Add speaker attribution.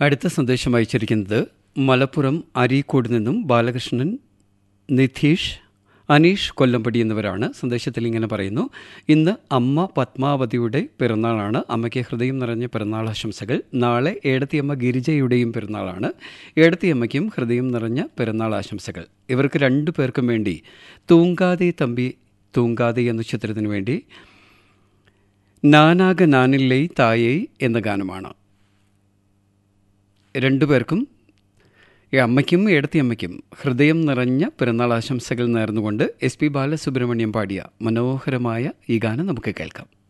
Speaker 1: അടുത്ത സന്ദേശം അയച്ചിരിക്കുന്നത് മലപ്പുറം അരീക്കോട് നിന്നും ബാലകൃഷ്ണൻ നിധീഷ് അനീഷ് കൊല്ലമ്പടി എന്നിവരാണ് സന്ദേശത്തിൽ ഇങ്ങനെ പറയുന്നു ഇന്ന് അമ്മ പത്മാവതിയുടെ പിറന്നാളാണ് അമ്മയ്ക്ക് ഹൃദയം നിറഞ്ഞ പിറന്നാൾ ആശംസകൾ നാളെ ഏടത്തിയമ്മ ഗിരിജയുടെയും പിറന്നാളാണ് ഏടത്തിയമ്മയ്ക്കും ഹൃദയം നിറഞ്ഞ പിറന്നാൾ ആശംസകൾ ഇവർക്ക് രണ്ടു പേർക്കും വേണ്ടി തൂങ്കാതെ തമ്പി തൂങ്കാതെ എന്ന ചിത്രത്തിനു വേണ്ടി നാനാക നാനില്ലൈ തായൈ എന്ന ഗാനമാണ് രണ്ടുപേർക്കും ഈ അമ്മയ്ക്കും ഏടത്തിയമ്മയ്ക്കും ഹൃദയം നിറഞ്ഞ പിറന്നാൾ ആശംസകൾ നേർന്നുകൊണ്ട് എസ് പി ബാലസുബ്രഹ്മണ്യം പാടിയ മനോഹരമായ ഈ ഗാനം നമുക്ക് കേൾക്കാം